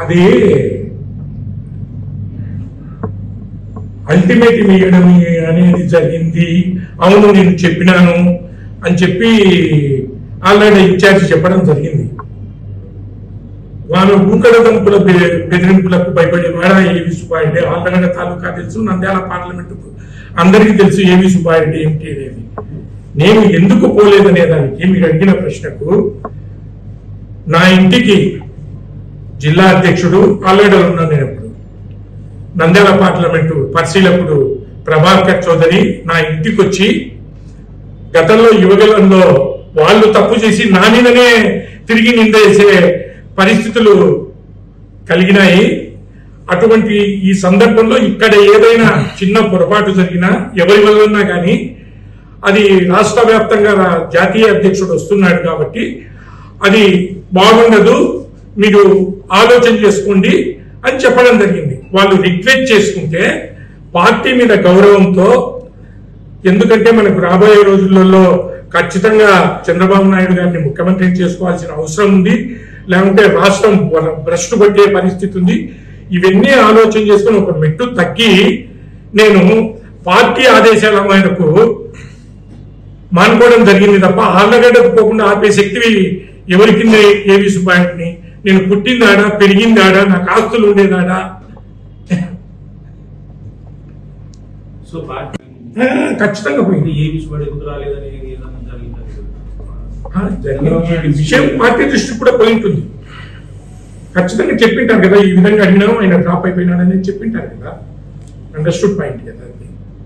అది అల్టిమేట్ వేయడం అనేది జరిగింది అవును నేను చెప్పినాను అని చెప్పి ఆల్రెడీ ఇన్ఛార్జ్ చెప్పడం జరిగింది వాళ్ళు ఊకడ దంపుల బె- బెదిరింపులకు భయపడి వాడ ఏవి సుబ్బారెడ్డి ఆల్రెడీ తాలూకా తెలుసు నంద్యాల పార్లమెంటు అందరికీ తెలుసు ఏవి సుబ్బారెడ్డి ఏమిటి అనేది నేను ఎందుకు పోలేదనే దానికి మీరు అడిగిన ప్రశ్నకు నా ఇంటికి జిల్లా అధ్యక్షుడు ఆల్రెడీ ఉన్నాను నేను అప్పుడు నంద్యాల పార్లమెంటు పరిశీలకుడు ప్రభాకర్ చౌదరి నా ఇంటికి వచ్చి గతంలో యువగలంలో వాళ్ళు తప్పు చేసి నా మీదనే తిరిగి నింద వేసే పరిస్థితులు కలిగినాయి అటువంటి ఈ సందర్భంలో ఇక్కడ ఏదైనా చిన్న పొరపాటు జరిగినా ఎవరి వల్లన్నా కానీ అది రాష్ట్ర వ్యాప్తంగా రా- జాతీయ అధ్యక్షుడు వస్తున్నాడు కాబట్టి అది బాగుండదు మీరు ఆలోచన చేసుకోండి అని చెప్పడం జరిగింది వాళ్ళు రిక్వెస్ట్ చేసుకుంటే పార్టీ మీద గౌరవంతో ఎందుకంటే మనకు రాబోయే రోజులలో ఖచ్చితంగా చంద్రబాబు నాయుడు గారిని ముఖ్యమంత్రిని చేసుకోవాల్సిన అవసరం ఉంది లేకుంటే రాష్ట్రం వర- భ్రష్టు పట్టే పరిస్థితి ఉంది ఇవన్నీ ఆలోచన చేసుకుని ఒక మెట్టు తగ్గి నేను పార్టీ ఆదేశాల మేరకు మానుకోవడం జరిగింది తప్ప ఆళ్ళగడ్డకు పోకుండా ఆపే శక్తి ఎవరి కింద ఏవి సుబ్బారెడ్డిని నేను పుట్టిందాడా పెరిగిందాడా నాకు ఆస్తులు ఉండేదాడా సో పార్టీ ఆ, ఖచ్చితంగా పోయింది ఏ విషయం ఎందుకు రాలేదని ఏదన్నా జరిగింది ఆ, జరిగిన ఈ విషయం పార్టీ దృష్టికి కూడా పోయి ఉంటుంది ఖచ్చితంగా చెప్పింటారు కదా ఈ విధంగా అడిగినాము ఆయన డ్రాప్ అయిపోయినాడని చెప్పింటారు కదా అండర్స్టూడ్ పాయింట్ కదా అది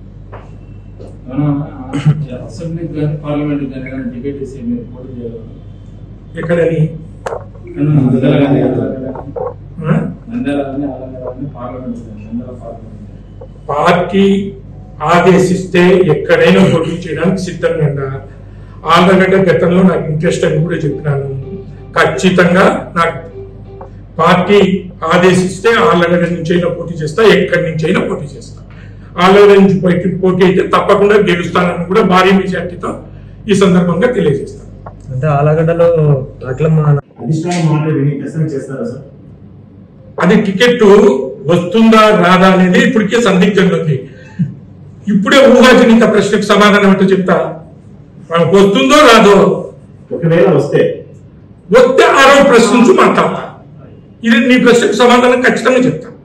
అసెంబ్లీకి కానీ పార్లమెంట్ కానీ కానీ డిబేట్ చేసి మీరు పోటీ చేయాలి ఎక్కడని నంద్యాల కానీ ఆ? నంద్యాల కానీ ఆలగడ్డ కానీ పార్లమెంట్ కానీ నంద్యాల పార్లమెంట్ పార్టీ ఆదేశిస్తే ఎక్కడైనా పోటీ చేయడానికి సిద్ధంగా ఉన్నా ఆళ్ళగడ్డ గతంలో నాకు ఇంట్రెస్ట్ అని కూడా చెప్పినాను ఖచ్చితంగా నాకు పార్టీ ఆదేశిస్తే ఆళ్ళగడ్డ నుంచి అయినా పోటీ చేస్తా ఎక్కడి నుంచి అయినా పోటీ చేస్తా ఆళ్ళగడ్డ నుంచి పోటీ పోటీ అయితే తప్పకుండా గెలుస్తానని కూడా భారీ మెజార్టీతో ఈ సందర్భంగా తెలియజేస్తాను అంటే ఆలగడ్డలో అట్లమ్మ అధిష్టానం మాట విని ఖచ్చితంగా చేస్తారా సార్ అది టికెట్ వస్తుందా రాదా అనేది ఇప్పటికే సందిగ్ధంగా ఉంది ఇప్పుడే ఊహాజనిత ప్రశ్నకు సమాధానం అంటే చెప్తా మనకు వస్తుందో రాదో ఒకవేళ వస్తే వస్తే ఆరో ప్రశ్న నుంచి మాట్లాడతా ఇది నీ ప్రశ్నకు సమాధానం ఖచ్చితంగా చెప్తా